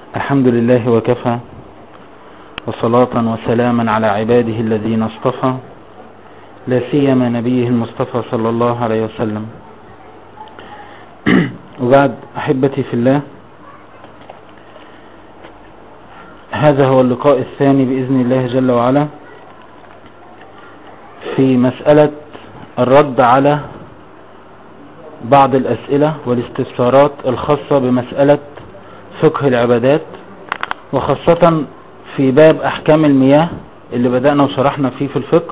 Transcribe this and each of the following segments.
الحمد لله وكفى وصلاة وسلاما على عباده الذين اصطفى لا سيما نبيه المصطفى صلى الله عليه وسلم وبعد أحبتي في الله هذا هو اللقاء الثاني بإذن الله جل وعلا في مسألة الرد على بعض الأسئلة والاستفسارات الخاصة بمسألة فقه العبادات وخاصة في باب أحكام المياه اللي بدأنا وشرحنا فيه في الفقه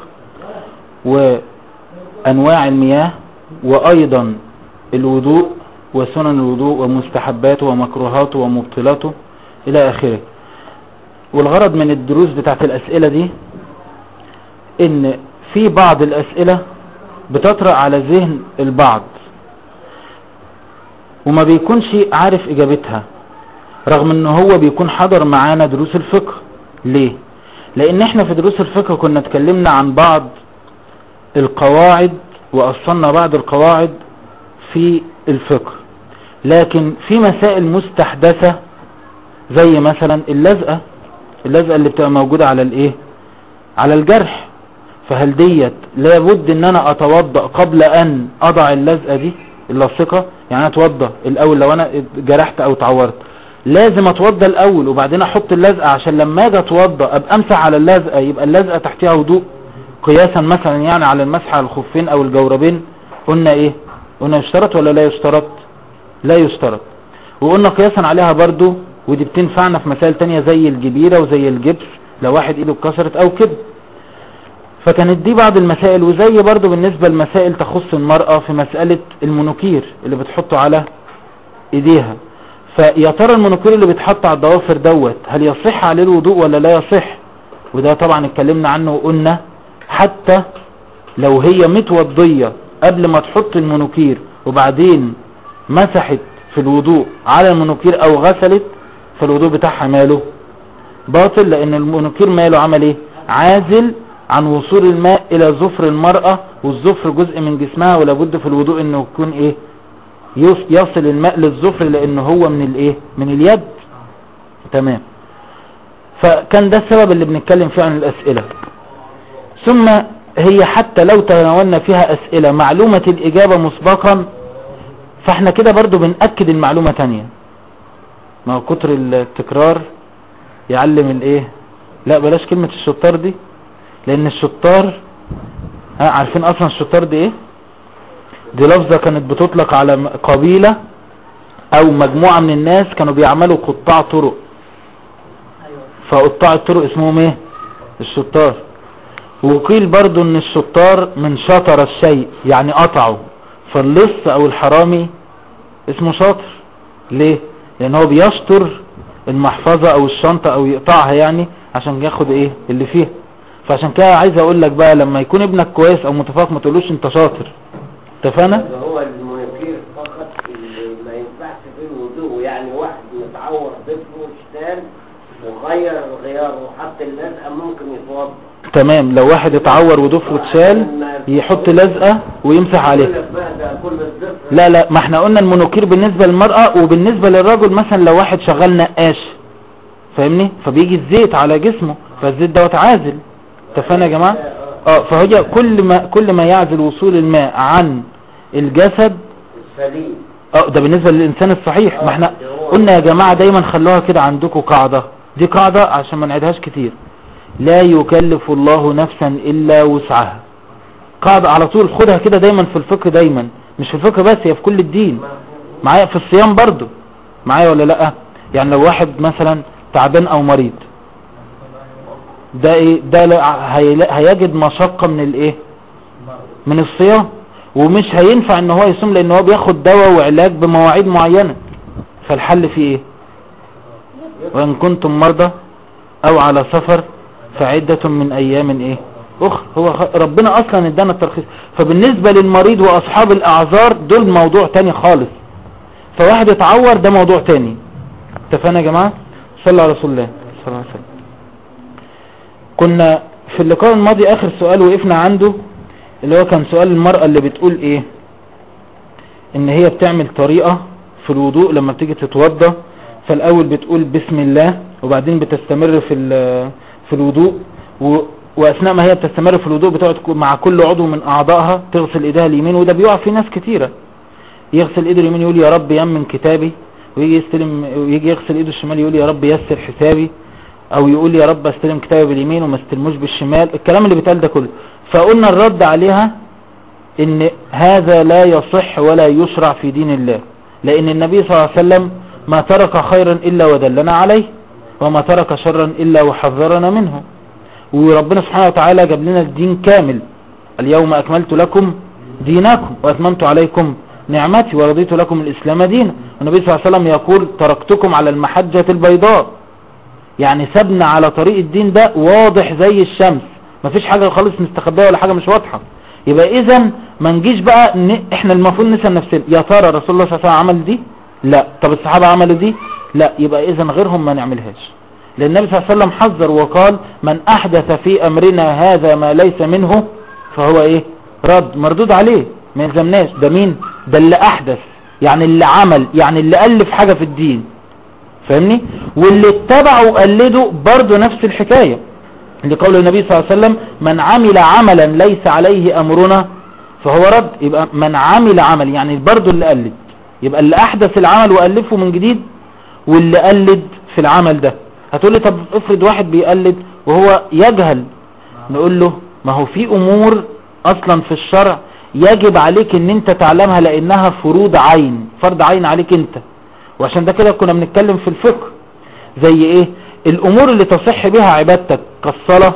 وأنواع المياه وأيضا الوضوء وسنن الوضوء ومستحباته ومكروهاته ومبطلاته إلى آخره والغرض من الدروس بتاعت الأسئلة دي إن في بعض الأسئلة بتطرأ على ذهن البعض وما بيكونش عارف إجابتها رغم ان هو بيكون حضر معانا دروس الفقه ليه لان احنا في دروس الفقه كنا اتكلمنا عن بعض القواعد واصلنا بعض القواعد في الفقه لكن في مسائل مستحدثة زي مثلا اللزقة اللزقة اللي بتبقى موجودة على الايه على الجرح فهل ديت لابد ان انا اتوضأ قبل ان اضع اللزقة دي اللاصقة يعني انا اتوضأ الاول لو انا جرحت او اتعورت لازم اتوضى الاول وبعدين احط اللزقه عشان لما اجي اتوضى ابقى امسح على اللزقه يبقى اللزقه تحتها وضوء قياسا مثلا يعني على المسح على الخفين او الجوربين قلنا ايه قلنا يشترط ولا لا يشترط لا يشترط وقلنا قياسا عليها برضو ودي بتنفعنا في مسائل تانية زي الجبيرة وزي الجبس لو واحد ايده اتكسرت او كده فكانت دي بعض المسائل وزي برضو بالنسبة لمسائل تخص المرأة في مسألة المنوكير اللي بتحطه على ايديها فيا ترى المنوكير اللي بيتحط على الضوافر دوت هل يصح عليه الوضوء ولا لا يصح وده طبعا اتكلمنا عنه وقلنا حتى لو هي متوضية قبل ما تحط المنوكير وبعدين مسحت في الوضوء على المنوكير او غسلت فالوضوء بتاعها ماله باطل لان المنوكير ماله عمل ايه عازل عن وصول الماء الى ظفر المرأة والظفر جزء من جسمها ولابد في الوضوء انه يكون ايه يصل الماء للظفر لانه هو من الايه من اليد تمام فكان ده السبب اللي بنتكلم فيه عن الاسئلة ثم هي حتى لو تناولنا فيها اسئلة معلومة الاجابة مسبقا فاحنا كده برضو بنأكد المعلومة تانية ما هو كتر التكرار يعلم الايه لا بلاش كلمة الشطار دي لان الشطار ها عارفين اصلا الشطار دي ايه دي لفظة كانت بتطلق على قبيلة او مجموعة من الناس كانوا بيعملوا قطاع طرق فقطاع الطرق اسمهم ايه الشطار وقيل برضو ان الشطار من شطر الشيء يعني قطعه فاللص او الحرامي اسمه شاطر ليه لان هو بيشطر المحفظة او الشنطة او يقطعها يعني عشان ياخد ايه اللي فيها فعشان كده عايز اقول لك بقى لما يكون ابنك كويس او متفوق ما تقولوش انت شاطر اتفقنا هو المنكير فقط اللي ما ينفعش فيه الوضوء يعني واحد متعور ضفره اشتان وغير الغيار وحط اللزقه ممكن يتوضا تمام لو واحد اتعور وضفره اتشال يحط لزقة ويمسح عليها كل الضفر لا لا ما احنا قلنا المنوكير بالنسبة للمرأة وبالنسبة للرجل مثلا لو واحد شغال نقاش فاهمني فبيجي الزيت على جسمه فالزيت دوت عازل اتفقنا يا جماعة اه فهي كل ما كل ما يعزل وصول الماء عن الجسد السليم اه ده بالنسبة للإنسان الصحيح ما احنا قلنا يا جماعة دايما خلوها كده عندكم قاعدة دي قاعدة عشان ما نعيدهاش كتير لا يكلف الله نفسا إلا وسعها قاعدة على طول خدها كده دايما في الفقه دايما مش في الفقه بس هي في كل الدين معايا في الصيام برضو معايا ولا لا يعني لو واحد مثلا تعبان او مريض ده ايه ده لا- هي- هيجد مشقة من الايه من الصيام ومش هينفع ان هو يصوم لان هو بياخد دواء وعلاج بمواعيد معينة فالحل فيه ايه وان كنتم مرضى او على سفر فعدة من ايام ايه اخر هو خ- ربنا اصلا ادانا الترخيص فبالنسبة للمريض واصحاب الاعذار دول موضوع تاني خالص فواحد اتعور ده موضوع تاني اتفقنا يا جماعة صلى على رسول الله صلى الله عليه وسلم كنا في اللقاء الماضي اخر سؤال وقفنا عنده اللي هو كان سؤال المرأة اللي بتقول ايه ان هي بتعمل طريقة في الوضوء لما بتيجي تتوضى فالاول بتقول بسم الله وبعدين بتستمر في ال- في الوضوء و واثناء ما هي بتستمر في الوضوء بتقعد ك- مع كل عضو من اعضائها تغسل ايديها اليمين وده بيقع في ناس كتيره يغسل ايده اليمين يقول يا رب يمن كتابي ويجي يستلم ويجي يغسل ايده الشمال يقول يا رب يسر حسابي او يقول يا رب استلم كتابي باليمين وما استلموش بالشمال الكلام اللي بيتقال ده كله فقلنا الرد عليها ان هذا لا يصح ولا يشرع في دين الله لان النبي صلى الله عليه وسلم ما ترك خيرا الا ودلنا عليه وما ترك شرا الا وحذرنا منه وربنا سبحانه وتعالى جاب لنا الدين كامل اليوم اكملت لكم دينكم واتممت عليكم نعمتي ورضيت لكم الاسلام دينا النبي صلى الله عليه وسلم يقول تركتكم على المحجة البيضاء يعني سبنا على طريق الدين ده واضح زي الشمس مفيش حاجة خالص مستخبية ولا حاجة مش واضحة يبقى اذا ما نجيش بقى ن... احنا المفروض نسأل نفسنا يا ترى رسول الله صلى الله عليه وسلم عمل دي لا طب الصحابة عملوا دي لا يبقى اذا غيرهم ما نعملهاش لان النبي صلى الله عليه وسلم حذر وقال من احدث في امرنا هذا ما ليس منه فهو ايه رد مردود عليه ما يلزمناش ده مين ده اللي احدث يعني اللي عمل يعني اللي الف حاجة في الدين فاهمني واللي اتبعه وقلده برضه نفس الحكاية لقول النبي صلى الله عليه وسلم من عمل عملا ليس عليه امرنا فهو رد يبقى من عمل عمل يعني برضه اللي قلد يبقى اللي احدث العمل والفه من جديد واللي قلد في العمل ده هتقول لي طب افرض واحد بيقلد وهو يجهل نقول له ما هو في امور اصلا في الشرع يجب عليك ان انت تعلمها لانها فروض عين فرض عين عليك انت وعشان ده كده كنا بنتكلم في الفقه زي ايه الامور اللي تصح بها عبادتك كالصلاة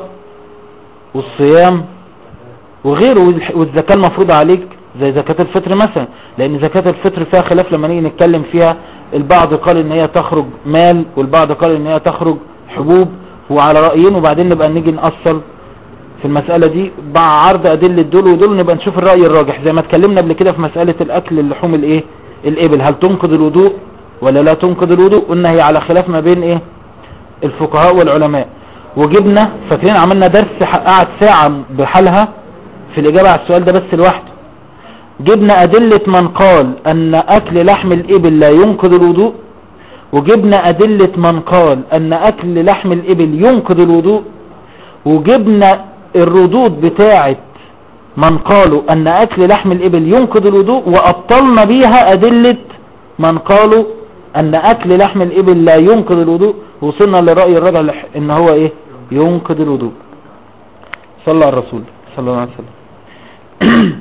والصيام وغيره والح- والزكاة المفروضة عليك زي زكاة الفطر مثلا لان زكاة الفطر فيها خلاف لما نيجي نتكلم فيها البعض قال ان هي تخرج مال والبعض قال ان هي تخرج حبوب وعلى رأيين وبعدين نبقى نيجي نأصل في المسألة دي مع عرض أدلة دول ودول نبقى نشوف الرأي الراجح زي ما اتكلمنا قبل كده في مسألة الأكل اللحوم الإيه الإبل هل تنقض الوضوء ولا لا تنقض الوضوء قلنا هي على خلاف ما بين إيه الفقهاء والعلماء وجبنا فاكرين عملنا درس ح- قعد ساعة بحالها في الإجابة على السؤال ده بس لوحده جبنا أدلة من قال أن أكل لحم الإبل لا ينقض الوضوء وجبنا أدلة من قال أن أكل لحم الإبل ينقض الوضوء وجبنا الردود بتاعة من قالوا أن أكل لحم الإبل ينقض الوضوء وأبطلنا بيها أدلة من قالوا أن أكل لحم الإبل لا ينقض الوضوء وصلنا لرأي الرجل إن هو إيه ينقض الوضوء صلى على الرسول صلى الله عليه وسلم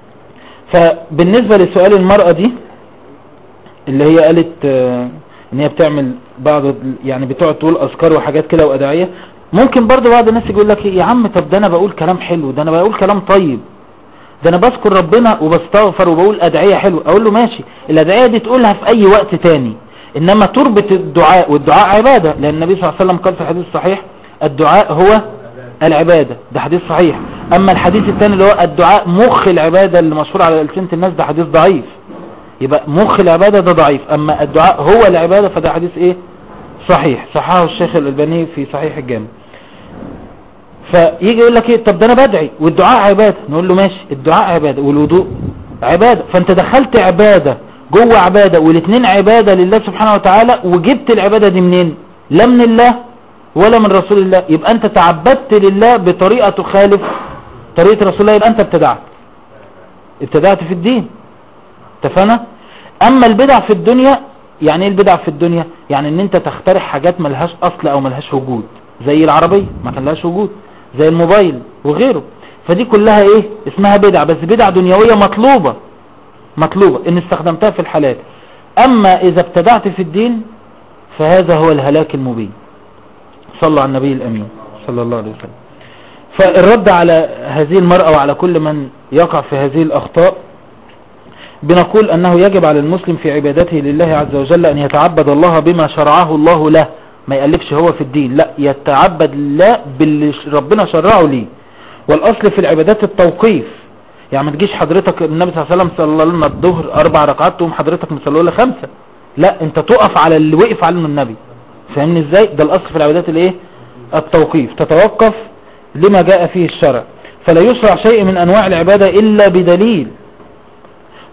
فبالنسبة لسؤال المرأة دي اللي هي قالت آه، ان هي بتعمل بعض ال- يعني بتقعد تقول اذكار وحاجات كده وادعية ممكن برضه بعض الناس يقول لك إيه، يا عم طب ده انا بقول كلام حلو ده انا بقول كلام طيب ده انا بذكر ربنا وبستغفر وبقول ادعية حلوة اقول له ماشي الادعية دي تقولها في اي وقت تاني انما تربط الدعاء والدعاء عبادة لان النبي صلى الله عليه وسلم قال في الحديث الصحيح الدعاء هو العبادة ده حديث صحيح اما الحديث الثاني اللي هو الدعاء مخ العبادة اللي مشهور على ألسنة الناس ده حديث ضعيف يبقى مخ العبادة ده ضعيف اما الدعاء هو العبادة فده حديث ايه صحيح صححه الشيخ الألباني في صحيح الجامع فيجي يقول لك ايه طب ده انا بدعي والدعاء عبادة نقول له ماشي الدعاء عبادة والوضوء عبادة فانت دخلت عبادة جوه عبادة والاثنين عبادة لله سبحانه وتعالى وجبت العبادة دي منين لا من الله ولا من رسول الله يبقى انت تعبدت لله بطريقة تخالف طريقة رسول الله يبقى انت ابتدعت ابتدعت في الدين اتفقنا اما البدع في الدنيا يعني ايه البدع في الدنيا يعني ان انت تخترع حاجات ملهاش اصل او ملهاش وجود زي العربية ما كان لهاش وجود زي الموبايل وغيره فدي كلها ايه اسمها بدع بس بدع دنيوية مطلوبة مطلوبة ان استخدمتها في الحلال اما اذا ابتدعت في الدين فهذا هو الهلاك المبين صلى على النبي الامين صلى الله عليه وسلم فالرد على هذه المرأة وعلى كل من يقع في هذه الاخطاء بنقول انه يجب على المسلم في عبادته لله عز وجل ان يتعبد الله بما شرعه الله له ما يألفش هو في الدين لا يتعبد لله باللي ربنا شرعه ليه والاصل في العبادات التوقيف يعني ما تجيش حضرتك النبي صلى الله عليه وسلم صلى لنا الظهر اربع ركعات تقوم حضرتك مصلي له خمسه لا انت تقف على اللي وقف عليه النبي فاهمني ازاي ده الاصل في العبادات الايه التوقيف تتوقف لما جاء فيه الشرع فلا يشرع شيء من انواع العبادة الا بدليل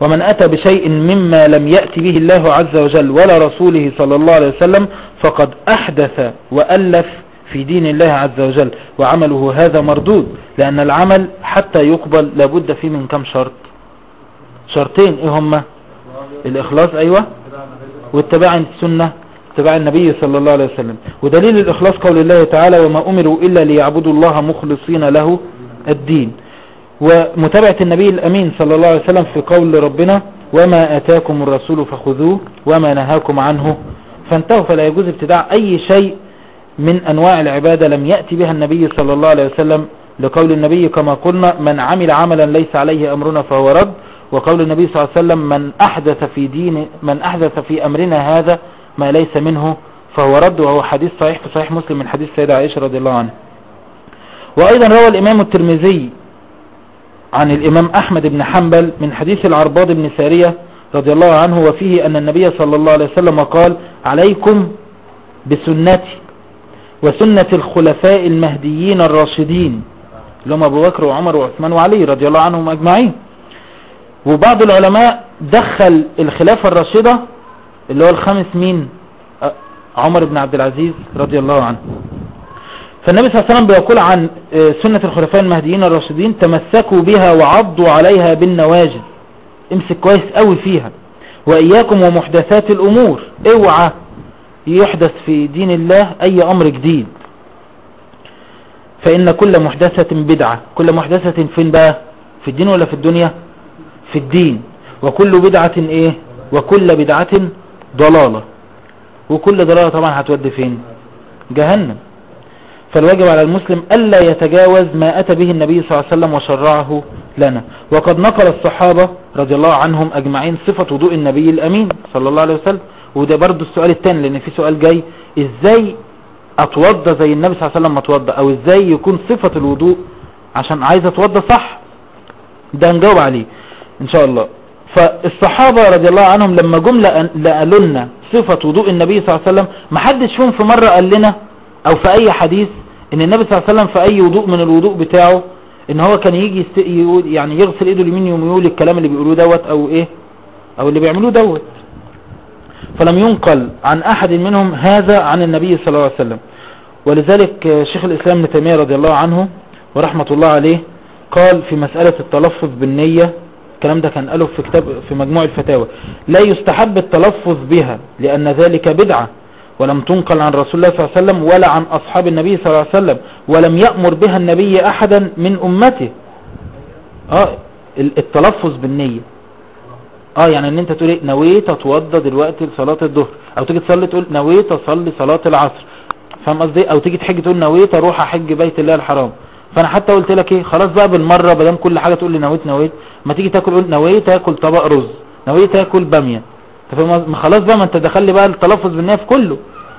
ومن أتى بشيء مما لم يأتي به الله عز وجل ولا رسوله صلى الله عليه وسلم فقد أحدث وألف في دين الله عز وجل وعمله هذا مردود لأن العمل حتى يقبل لابد فيه من كم شرط شرطين ايه هما الإخلاص أيوة واتباع السنة اتباع النبي صلى الله عليه وسلم ودليل الإخلاص قول الله تعالى وما أمروا إلا ليعبدوا الله مخلصين له الدين ومتابعة النبي الأمين صلى الله عليه وسلم في قول ربنا وما أتاكم الرسول فخذوه وما نهاكم عنه فانتهوا فلا يجوز ابتداع أي شيء من أنواع العبادة لم يأتي بها النبي صلى الله عليه وسلم لقول النبي كما قلنا من عمل عملا ليس عليه أمرنا فهو رد وقول النبي صلى الله عليه وسلم من أحدث في دين من أحدث في أمرنا هذا ما ليس منه فهو رد وهو حديث صحيح في صحيح مسلم من حديث سيدة عائشة رضي الله عنها وأيضا روى الإمام الترمذي عن الإمام أحمد بن حنبل من حديث العرباض بن سارية رضي الله عنه وفيه أن النبي صلى الله عليه وسلم قال عليكم بسنتي وسنة الخلفاء المهديين الراشدين اللي هم أبو بكر وعمر وعثمان وعلي رضي الله عنهم أجمعين وبعض العلماء دخل الخلافة الراشدة اللي هو الخامس مين أه، عمر بن عبد العزيز رضي الله عنه فالنبي صلى الله عليه وسلم بيقول عن آه، سنة الخلفاء المهديين الراشدين تمسكوا بها وعضوا عليها بالنواجذ امسك كويس قوي فيها وإياكم ومحدثات الأمور اوعى يحدث في دين الله أي أمر جديد فإن كل محدثة بدعة كل محدثة فين بقى في الدين ولا في الدنيا في الدين وكل بدعة ايه وكل بدعة ضلالة وكل ضلالة طبعا هتودي فين جهنم فالواجب على المسلم ألا يتجاوز ما أتى به النبي صلى الله عليه وسلم وشرعه لنا وقد نقل الصحابة رضي الله عنهم أجمعين صفة وضوء النبي الأمين صلى الله عليه وسلم وده برضو السؤال الثاني لأن في سؤال جاي إزاي أتوضى زي النبي صلى الله عليه وسلم أتوضى أو إزاي يكون صفة الوضوء عشان عايز أتوضى صح ده نجاوب عليه إن شاء الله فالصحابة رضي الله عنهم لما جم قالوا لنا صفة وضوء النبي صلى الله عليه وسلم ما حدش فيهم في مرة قال لنا او في اي حديث ان النبي صلى الله عليه وسلم في اي وضوء من الوضوء بتاعه ان هو كان يجي يست... يقول يعني يغسل ايده اليمين يوم يقول الكلام اللي بيقولوه دوت او ايه او اللي بيعملوه دوت فلم ينقل عن احد منهم هذا عن النبي صلى الله عليه وسلم ولذلك شيخ الاسلام ابن تيميه رضي الله عنه ورحمة الله عليه قال في مسألة التلفظ بالنية الكلام ده كان قاله في كتاب في مجموع الفتاوى لا يستحب التلفظ بها لأن ذلك بدعة ولم تنقل عن رسول الله صلى الله عليه وسلم ولا عن أصحاب النبي صلى الله عليه وسلم ولم يأمر بها النبي أحدا من أمته اه التلفظ بالنية اه يعني ان انت تقول ايه نويت اتوضى دلوقتي لصلاة الظهر او تيجي تصلي تقول نويت اصلي صلاة العصر فاهم قصدي او تيجي تحج تقول نويت اروح احج بيت الله الحرام فانا حتى قلت لك ايه خلاص بقى بالمرة بدل كل حاجة تقول لي نويت نويت ما تيجي تاكل قول نويت اكل طبق رز نويت اكل بامية فاهم خلاص بقى ما انت دخل لي بقى التلفظ بالنية في كله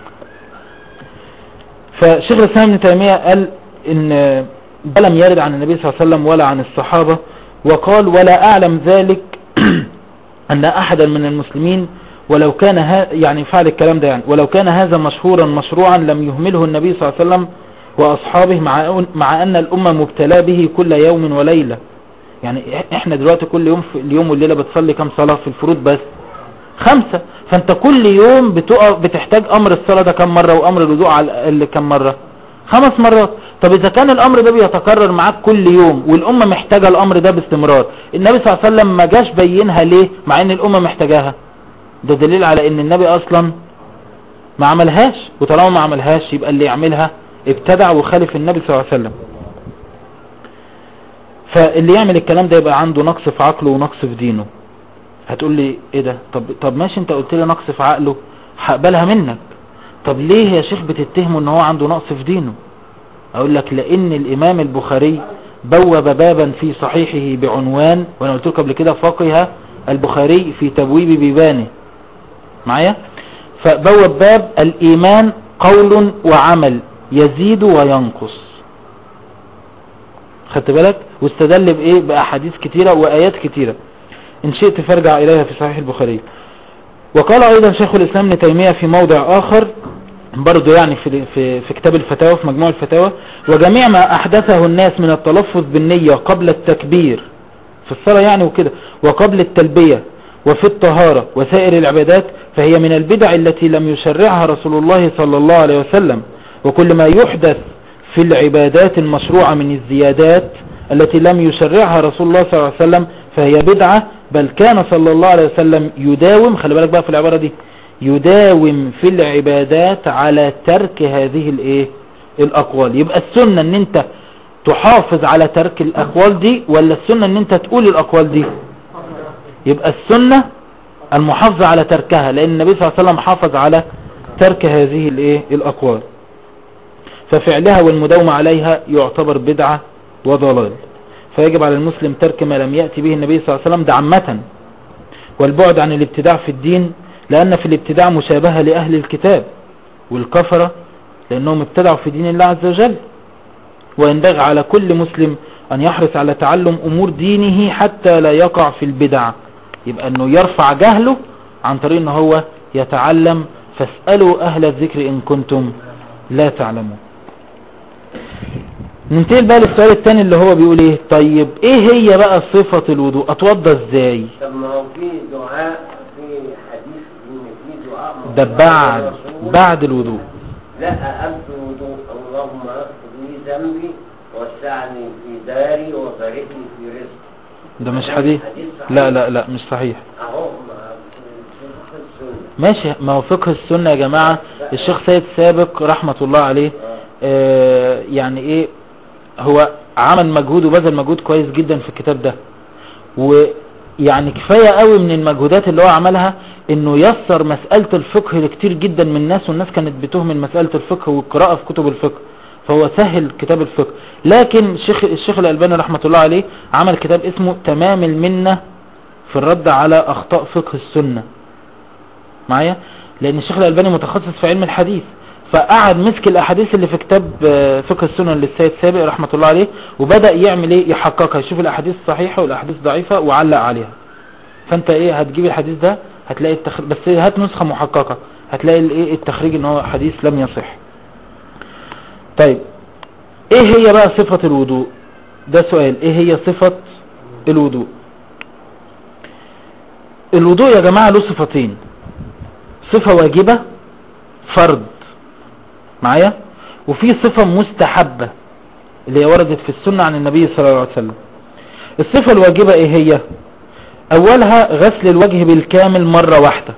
فشيخ الاسلام ابن تيمية قال ان ده لم يرد عن النبي صلى الله عليه وسلم ولا عن الصحابة وقال ولا اعلم ذلك ان احدا من المسلمين ولو كان ها يعني فعل الكلام ده يعني ولو كان هذا مشهورا مشروعا لم يهمله النبي صلى الله عليه وسلم واصحابه مع مع ان الامه مبتلى به كل يوم وليله يعني احنا دلوقتي كل يوم في اليوم والليله بتصلي كام صلاه في الفروض بس خمسة فانت كل يوم بتقف بتحتاج امر الصلاة ده كم مرة وامر الوضوء على كم مرة خمس مرات طب اذا كان الامر ده بيتكرر معاك كل يوم والامة محتاجة الامر ده باستمرار النبي صلى الله عليه وسلم ما جاش بينها ليه مع ان الامة محتاجاها ده دليل على ان النبي اصلا ما عملهاش وطالما ما عملهاش يبقى اللي يعملها ابتدع وخالف النبي صلى الله عليه وسلم فاللي يعمل الكلام ده يبقى عنده نقص في عقله ونقص في دينه هتقول لي ايه ده طب طب ماشي انت قلت لي نقص في عقله هقبلها منك طب ليه يا شيخ بتتهمه ان هو عنده نقص في دينه اقول لك لان الامام البخاري بوب بابا في صحيحه بعنوان وانا قلت لك قبل كده فقه البخاري في تبويب بيبانه معايا فبوب باب الايمان قول وعمل يزيد وينقص خدت بالك واستدل بايه باحاديث كتيرة وايات كتيرة إن شئت فارجع إليها في صحيح البخاري وقال أيضا شيخ الإسلام ابن تيمية في موضع آخر برضو يعني في, في, في كتاب الفتاوى في مجموع الفتاوى وجميع ما أحدثه الناس من التلفظ بالنية قبل التكبير في الصلاة يعني وكده وقبل التلبية وفي الطهارة وسائر العبادات فهي من البدع التي لم يشرعها رسول الله صلى الله عليه وسلم وكل ما يحدث في العبادات المشروعة من الزيادات التي لم يشرعها رسول الله صلى الله عليه وسلم فهي بدعة بل كان صلى الله عليه وسلم يداوم خلي بالك بقى في العبارة دي يداوم في العبادات على ترك هذه الايه الاقوال يبقى السنة ان انت تحافظ على ترك الاقوال دي ولا السنة ان انت تقول الاقوال دي يبقى السنة المحافظة على تركها لان النبي صلى الله عليه وسلم حافظ على ترك هذه الايه الاقوال ففعلها والمداومة عليها يعتبر بدعة وضلال فيجب على المسلم ترك ما لم يأتي به النبي صلى الله عليه وسلم ده عامة والبعد عن الابتداع في الدين لأن في الابتداع مشابهة لأهل الكتاب والكفرة لأنهم ابتدعوا في دين الله عز وجل وينبغي على كل مسلم أن يحرص على تعلم أمور دينه حتى لا يقع في البدع يبقى أنه يرفع جهله عن طريق أنه هو يتعلم فاسألوا أهل الذكر إن كنتم لا تعلمون ننتقل بقى للسؤال الثاني اللي هو بيقول ايه طيب ايه هي بقى صفة الوضوء اتوضى ازاي طب ما هو في دعاء في حديث ان في دعاء ده مخصوص بعد للرسول. بعد الوضوء لا أقمت الوضوء اللهم اغفر لي ذنبي وسعني في داري وبارك لي في رزقي ده مش حديث صحيح. لا لا لا مش صحيح اهو ما في فقه السنة ماشي ما هو فقه السنة يا جماعة الشيخ سيد سابق رحمة الله عليه آه يعني ايه هو عمل مجهود وبذل مجهود كويس جدا في الكتاب ده ويعني كفاية قوي من المجهودات اللي هو عملها انه يسر مسألة الفقه لكتير جدا من الناس والناس كانت بتهمل مسألة الفقه والقراءة في كتب الفقه فهو سهل كتاب الفقه لكن الشيخ, الشيخ الألباني رحمة الله عليه عمل كتاب اسمه تمام المنة في الرد على أخطاء فقه السنة معايا لأن الشيخ الألباني متخصص في علم الحديث فقعد مسك الأحاديث اللي في كتاب آه، فقه السنة للسيد سابق رحمة الله عليه وبدأ يعمل ايه يحققها يشوف الأحاديث الصحيحة والأحاديث ضعيفة وعلق عليها فانت ايه هتجيب الحديث ده هتلاقي التخريج بس هات نسخة محققة هتلاقي الايه التخريج ان هو حديث لم يصح طيب ايه هي بقى صفة الوضوء ده سؤال ايه هي صفة الوضوء الوضوء يا جماعة له صفتين صفة واجبة فرض معايا وفي صفة مستحبة اللي هي وردت في السنة عن النبي صلى الله عليه وسلم الصفة الواجبة ايه هي اولها غسل الوجه بالكامل مرة واحدة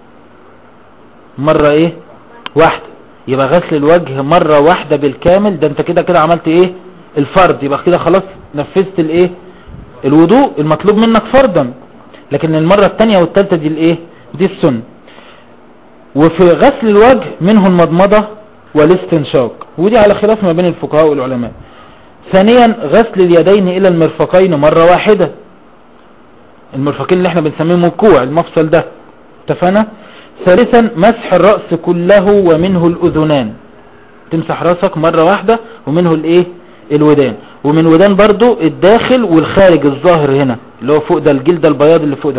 مرة ايه واحدة يبقى غسل الوجه مرة واحدة بالكامل ده انت كده كده عملت ايه الفرض يبقى كده خلاص نفذت الايه الوضوء المطلوب منك فرضا لكن المرة التانية والتالتة دي الايه دي السنة وفي غسل الوجه منه المضمضة والاستنشاق ودي على خلاف ما بين الفقهاء والعلماء ثانيا غسل اليدين الى المرفقين مرة واحدة المرفقين اللي احنا بنسميهم الكوع المفصل ده اتفقنا ثالثا مسح الرأس كله ومنه الاذنان تمسح راسك مرة واحدة ومنه الايه الودان ومن ودان برضو الداخل والخارج الظاهر هنا اللي هو فوق ده الجلد البياض اللي فوق ده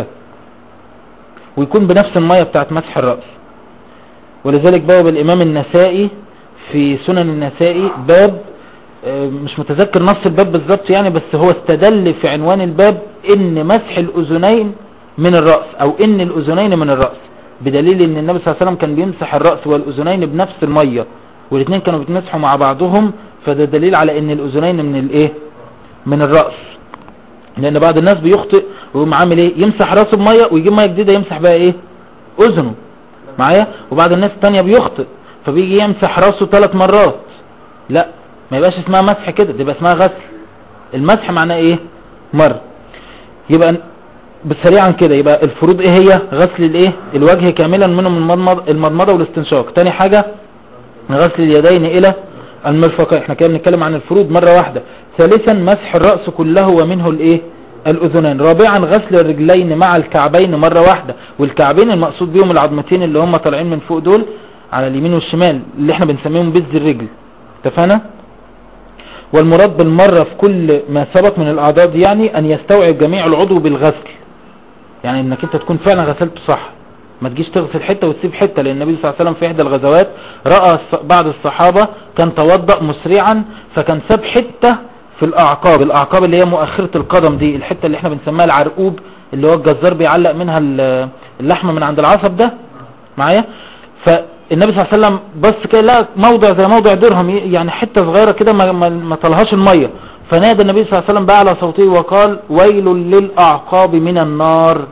ويكون بنفس المية بتاعت مسح الرأس ولذلك باب الامام النسائي في سنن النسائي باب آه، مش متذكر نص الباب بالظبط يعني بس هو استدل في عنوان الباب ان مسح الاذنين من الرأس او ان الاذنين من الرأس بدليل ان النبي صلى الله عليه وسلم كان بيمسح الرأس والاذنين بنفس المية والاثنين كانوا بيتمسحوا مع بعضهم فده دليل على ان الاذنين من الايه من الرأس لان بعض الناس بيخطئ ويقوم عامل ايه يمسح راسه بمية ويجيب مية جديدة يمسح بقى ايه اذنه معايا وبعض الناس التانية بيخطئ فبيجي يمسح راسه ثلاث مرات لا ما يبقاش اسمها مسح كده دي يبقى اسمها غسل المسح معناه ايه مر يبقى بسريعا كده يبقى الفروض ايه هي غسل الايه الوجه كاملا منهم المضمض المضمضه والاستنشاق تاني حاجة غسل اليدين الى المرفقين احنا كده بنتكلم عن الفروض مرة واحدة ثالثا مسح الرأس كله ومنه الايه الاذنين رابعا غسل الرجلين مع الكعبين مرة واحدة والكعبين المقصود بيهم العظمتين اللي هم طالعين من فوق دول على اليمين والشمال اللي احنا بنسميهم بز الرجل اتفقنا والمراد بالمرة في كل ما سبق من الاعضاء دي يعني ان يستوعب جميع العضو بالغسل يعني انك انت تكون فعلا غسلت صح ما تجيش تغسل حتة وتسيب حتة لان النبي صلى الله عليه وسلم في احدى الغزوات رأى الص- بعض الصحابة كان توضأ مسرعا فكان ساب حتة في الاعقاب الاعقاب اللي هي مؤخرة القدم دي الحتة اللي احنا بنسميها العرقوب اللي هو الجزار بيعلق منها ال- اللحمة من عند العصب ده معايا فالنبي صلى الله عليه وسلم بص كده لقى موضع زي موضع درهم يعني حتة صغيرة كده ما, ما, ما طلهاش المية فنادى النبي صلى الله عليه وسلم بأعلى صوته وقال ويل للأعقاب من النار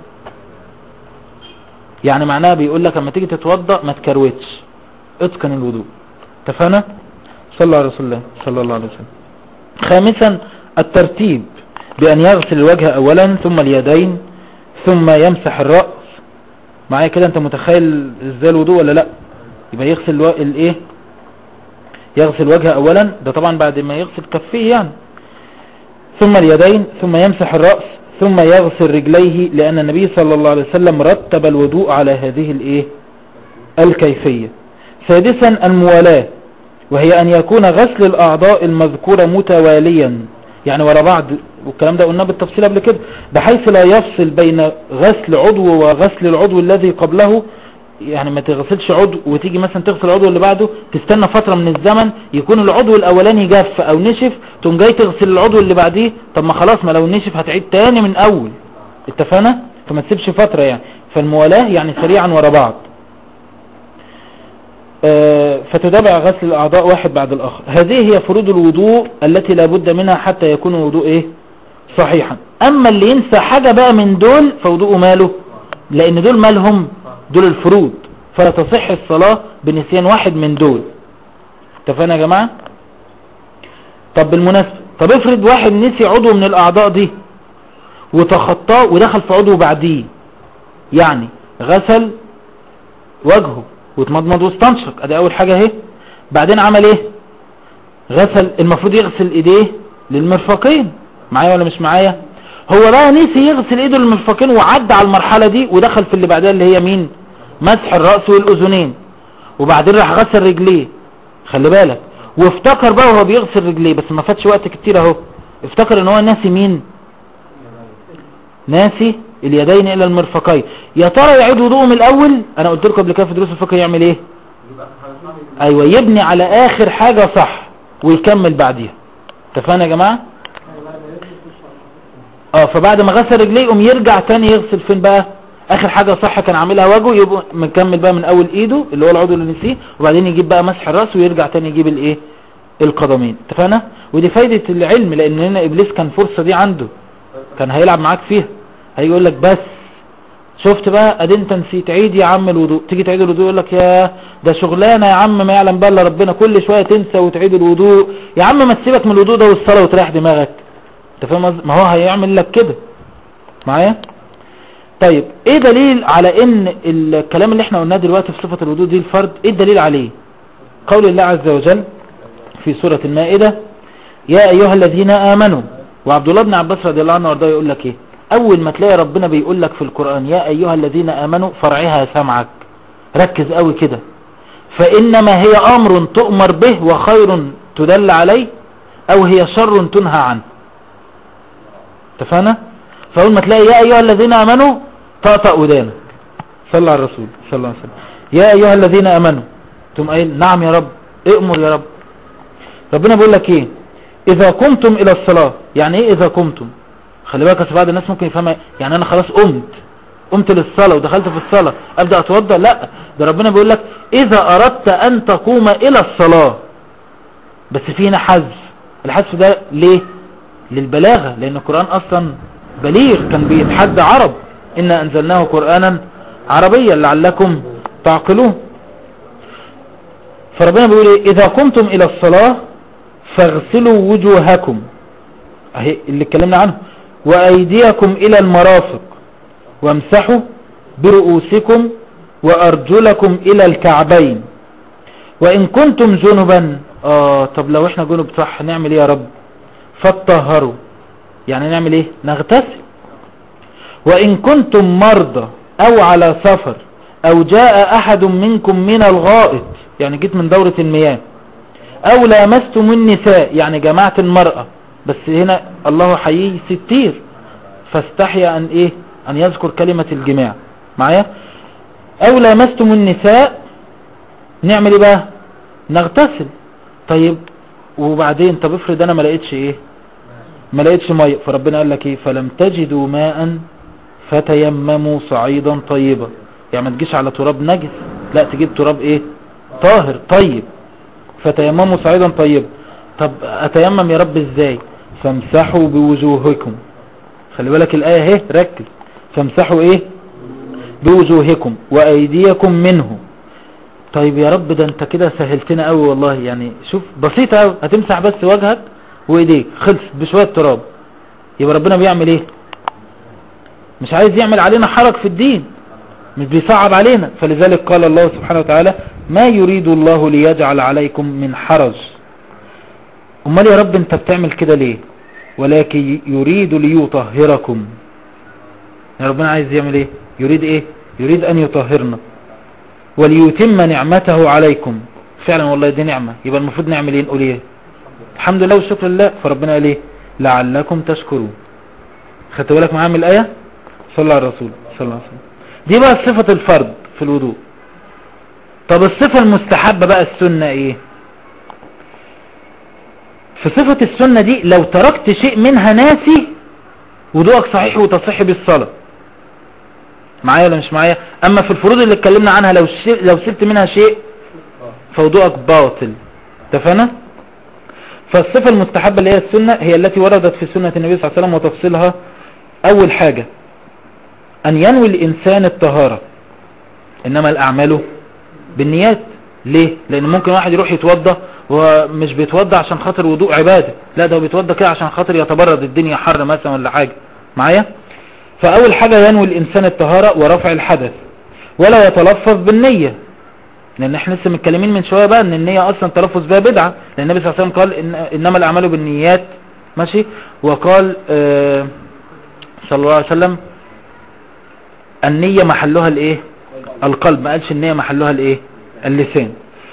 يعني معناها بيقول لك لما تيجي تتوضأ ما تكروتش اتقن الوضوء اتفقنا صلى الله على رسول الله صلى الله عليه وسلم خامسا الترتيب بأن يغسل الوجه أولا ثم اليدين ثم يمسح الرأس معايا كده انت متخيل ازاي الوضوء ولا لا يبقى يغسل الو... الايه يغسل وجهه اولا ده طبعا بعد ما يغسل كفيه يعني ثم اليدين ثم يمسح الرأس ثم يغسل رجليه لأن النبي صلى الله عليه وسلم رتب الوضوء على هذه الايه الكيفية سادسا الموالاة وهي أن يكون غسل الأعضاء المذكورة متواليا يعني ورا بعض والكلام ده قلناه بالتفصيل قبل كده بحيث لا يفصل بين غسل عضو وغسل العضو الذي قبله يعني ما تغسلش عضو وتيجي مثلا تغسل العضو اللي بعده تستنى فترة من الزمن يكون العضو الاولاني جاف او نشف تقوم جاي تغسل العضو اللي بعديه طب ما خلاص ما لو نشف هتعيد تاني من اول اتفقنا فما تسيبش فترة يعني فالموالاة يعني سريعا ورا بعض آه، فتتابع غسل الاعضاء واحد بعد الاخر هذه هي فروض الوضوء التي لا بد منها حتى يكون الوضوء ايه صحيحا اما اللي ينسى حاجة بقى من دول فوضوءه ماله لان دول مالهم دول الفروض فلا تصح الصلاة بنسيان واحد من دول اتفقنا يا جماعة طب بالمناسبة طب افرض واحد نسي عضو من الاعضاء دي وتخطاه ودخل في عضو بعديه يعني غسل وجهه واتمضمض واستنشق ادي اول حاجة اهي بعدين عمل ايه غسل المفروض يغسل ايديه للمرفقين معايا ولا مش معايا هو بقى نسي يغسل ايده للمرفقين وعدى على المرحلة دي ودخل في اللي بعدها اللي هي مين مسح الرأس والاذنين وبعدين راح غسل رجليه خلي بالك وافتكر بقى وهو بيغسل رجليه بس ما فاتش وقت كتير اهو افتكر ان هو ناسي مين ناسي اليدين الى المرفقين يا ترى يعيد وضوءه من الاول انا قلت لكم قبل كده في دروس الفقه يعمل ايه ايوه يبني على اخر حاجة صح ويكمل بعديها اتفقنا يا جماعة اه فبعد ما غسل رجليه يقوم يرجع تاني يغسل فين بقى اخر حاجة صح كان عاملها وجهه يبقى مكمل بقى من اول ايده اللي هو العضو اللي نسيه وبعدين يجيب بقى مسح الراس ويرجع تاني يجيب الايه القدمين اتفقنا ودي فايدة العلم لان هنا ابليس كان فرصة دي عنده كان هيلعب معاك فيها هيجي يقول لك بس شفت بقى ادي انت نسيت عيد يا عم الوضوء تيجي تعيد الوضوء يقول لك يا ده شغلانه يا عم ما يعلم بقى الا ربنا كل شويه تنسى وتعيد الوضوء يا عم ما تسيبك من الوضوء ده والصلاه وتريح دماغك انت فاهم قصدي؟ ما هو هيعمل لك كده معايا طيب ايه دليل على ان الكلام اللي احنا قلناه دلوقتي في صفه الوضوء دي الفرد ايه الدليل عليه قول الله عز وجل في سوره المائده يا ايها الذين امنوا وعبد الله بن عباس رضي الله عنه وارضاه يقول لك ايه اول ما تلاقي ربنا بيقول لك في القرآن يا ايها الذين امنوا فرعها سمعك ركز قوي كده فانما هي امر تؤمر به وخير تدل عليه او هي شر تنهى عنه اتفقنا فاول ما تلاقي يا ايها الذين امنوا طأطأ ودانك صلى على الرسول صلى الله عليه وسلم يا ايها الذين امنوا ثم قايل نعم يا رب اؤمر يا رب ربنا بيقول لك ايه اذا قمتم الى الصلاة يعني ايه اذا قمتم خلي بالك اصل بعض الناس ممكن يفهمها يعني انا خلاص قمت قمت للصلاة ودخلت في الصلاة ابدأ اتوضى لا ده ربنا بيقول لك اذا اردت ان تقوم الى الصلاة بس في هنا حذف الحذف ده ليه للبلاغة لان القرآن اصلا بليغ كان بيتحدى عرب انا انزلناه قرآنا عربيا لعلكم تعقلون فربنا بيقول ايه اذا قمتم الى الصلاة فاغسلوا وجوهكم اهي اللي اتكلمنا عنه وأيديكم إلى المرافق وامسحوا برؤوسكم وأرجلكم إلى الكعبين وإن كنتم جنبا آه طب لو احنا جنب صح نعمل ايه يا رب فاتطهروا يعني نعمل ايه نغتسل وإن كنتم مرضى أو على سفر أو جاء أحد منكم من الغائط يعني جيت من دورة المياه أو لامستم النساء يعني جماعة المرأة بس هنا الله حييه ستير فاستحيا ان ايه ان يذكر كلمة الجماع معايا او لامستم النساء نعمل ايه بقى نغتسل طيب وبعدين طب افرض انا ما لقيتش ايه ما لقيتش ميه فربنا قال لك ايه فلم تجدوا ماء فتيمموا صعيدا طيبا يعني ما تجيش على تراب نجس لا تجيب تراب ايه طاهر طيب فتيمموا صعيدا طيبا طب اتيمم يا رب ازاي فامسحوا بوجوهكم خلي بالك الايه اهي ركز فامسحوا ايه بوجوهكم وايديكم منه طيب يا رب ده انت كده سهلتنا قوي والله يعني شوف بسيطة قوي هتمسح بس وجهك وايديك خلص بشوية تراب يبقى ربنا بيعمل ايه مش عايز يعمل علينا حرج في الدين مش بيصعب علينا فلذلك قال الله سبحانه وتعالى ما يريد الله ليجعل عليكم من حرج امال يا رب انت بتعمل كده ليه ولكن يريد ليطهركم يا ربنا عايز يعمل ايه يريد ايه يريد ان يطهرنا وليتم نعمته عليكم فعلا والله دي نعمة يبقى المفروض نعمل ايه نقول ايه الحمد لله والشكر لله فربنا قال ايه لعلكم تشكرون خدت بالك معايا من الايه صلى الله على الرسول صلى الله عليه وسلم دي بقى صفة الفرد في الوضوء طب الصفة المستحبة بقى السنة ايه في صفة السنة دي لو تركت شيء منها ناسي وضوءك صحيح وتصح بالصلاة معايا ولا مش معايا اما في الفروض اللي اتكلمنا عنها لو شي... لو سبت منها شيء فوضوءك باطل اتفقنا فالصفة المستحبة اللي هي السنة هي التي وردت في سنة النبي صلى الله عليه وسلم وتفصيلها اول حاجة ان ينوي الانسان الطهارة انما الاعمال بالنيات ليه لان ممكن واحد يروح يتوضى ومش بيتوضى عشان خاطر وضوء عبادة لا ده هو بيتوضى كده عشان خاطر يتبرد الدنيا حر مثلا ولا حاجة معايا فاول حاجة ينوي الانسان الطهارة ورفع الحدث ولا يتلفظ بالنية لان احنا لسه متكلمين من شوية بقى ان النية اصلا تلفظ بها بدعة لان النبي صلى الله عليه وسلم قال إن انما الاعمال بالنيات ماشي وقال آه صلى الله عليه وسلم النية محلها الايه القلب ما قالش النية محلها الايه اللسان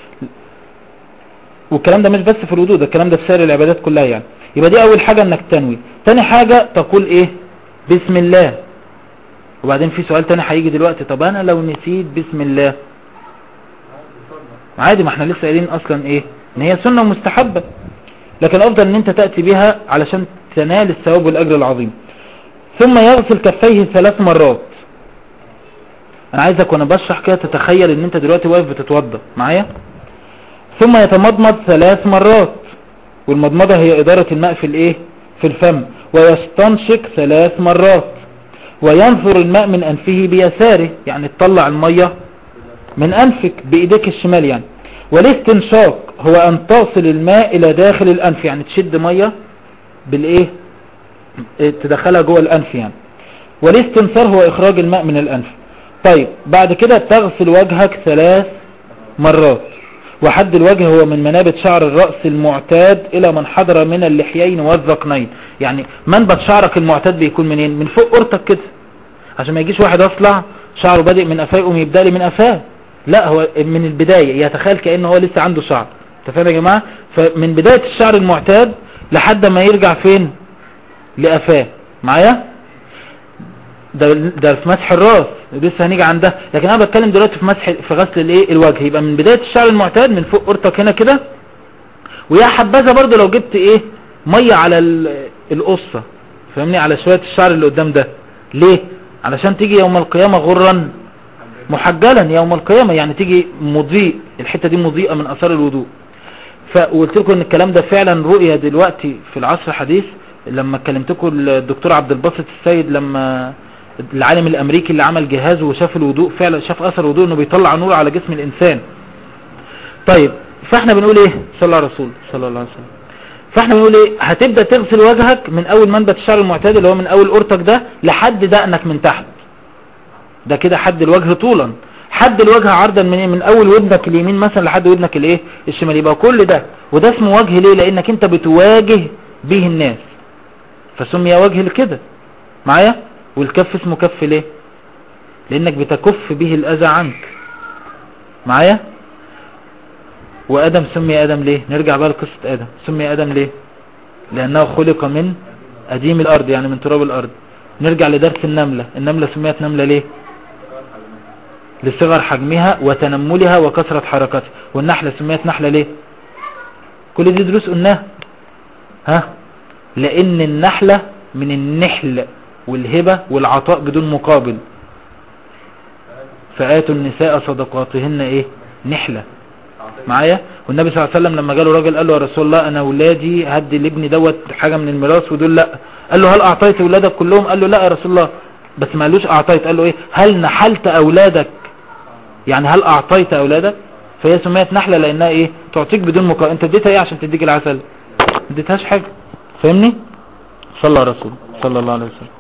والكلام ده مش بس في الوضوء ده الكلام ده في سائر العبادات كلها يعني يبقى دي اول حاجة انك تنوي تاني حاجة تقول ايه بسم الله وبعدين في سؤال تاني هيجي دلوقتي طب انا لو نسيت بسم الله عادي ما احنا لسه قايلين اصلا ايه ان هي سنة مستحبة لكن افضل ان انت تأتي بها علشان تنال الثواب والاجر العظيم ثم يغسل كفيه ثلاث مرات انا عايزك وانا بشرح كده تتخيل ان انت دلوقتي واقف بتتوضى معايا ثم يتمضمض ثلاث مرات والمضمضة هي ادارة الماء في الايه في الفم ويستنشق ثلاث مرات وينثر الماء من انفه بيساره يعني تطلع المية من انفك بايديك الشمال يعني والاستنشاق هو ان تصل الماء الى داخل الانف يعني تشد مية بالايه تدخلها جوه الانف يعني والاستنثار هو اخراج الماء من الانف طيب بعد كده تغسل وجهك ثلاث مرات وحد الوجه هو من منابت شعر الرأس المعتاد الى من حضر من اللحيين والذقنين يعني منبت شعرك المعتاد بيكون منين من فوق قرطك كده عشان ما يجيش واحد اصلع شعره بادئ من قفاه يقوم يبدا لي من قفاه لا هو من البداية يتخيل كأنه هو لسه عنده شعر تفهم يا جماعة فمن بداية الشعر المعتاد لحد ما يرجع فين لقفاه معايا ده ده في مسح الراس لسه هنيجي عندها لكن انا بتكلم دلوقتي في مسح في غسل الايه الوجه يبقى من بدايه الشعر المعتاد من فوق قرطك هنا كده ويا حبذا برضو لو جبت ايه ميه على القصه فاهمني على شويه الشعر اللي قدام ده ليه علشان تيجي يوم القيامه غرا محجلا يوم القيامه يعني تيجي مضيء الحته دي مضيئه من اثار الوضوء فقلت لكم ان الكلام ده فعلا رؤيه دلوقتي في العصر الحديث لما كلمتكم الدكتور عبد الباسط السيد لما العالم الامريكي اللي عمل جهاز وشاف الوضوء فعلا شاف اثر الوضوء انه بيطلع نور على جسم الانسان طيب فاحنا بنقول ايه صلى الله عليه رسول صلى الله عليه وسلم فاحنا بنقول ايه هتبدا تغسل وجهك من اول منبت الشعر المعتاد اللي هو من اول قرطك ده لحد دقنك من تحت ده كده حد الوجه طولا حد الوجه عرضا من من اول ودنك اليمين مثلا لحد ودنك الايه الشمال يبقى كل ده وده اسمه وجه ليه لانك انت بتواجه به الناس فسمي وجه كده معايا والكف اسمه كف ليه لانك بتكف به الاذى عنك معايا وادم سمي ادم ليه نرجع بقى لقصة ادم سمي ادم ليه لانه خلق من اديم الارض يعني من تراب الارض نرجع لدرس النملة النملة سميت نملة ليه لصغر حجمها وتنملها وكثرة حركتها والنحلة سميت نحلة ليه كل دي دروس قلناها ها لان النحلة من النحل والهبة والعطاء بدون مقابل فآتوا النساء صدقاتهن ايه نحلة معايا والنبي صلى الله عليه وسلم لما جاله راجل قال له يا رسول الله انا اولادي هدي لابني دوت حاجة من الميراث ودول لا قال له هل اعطيت اولادك كلهم قال له لا يا رسول الله بس ما قالوش اعطيت قال له ايه هل نحلت اولادك يعني هل اعطيت اولادك فهي سميت نحلة لانها ايه تعطيك بدون مقابل انت اديتها ايه عشان تديك العسل ما اديتهاش حاجة فاهمني صلى الله على رسول صلى الله عليه وسلم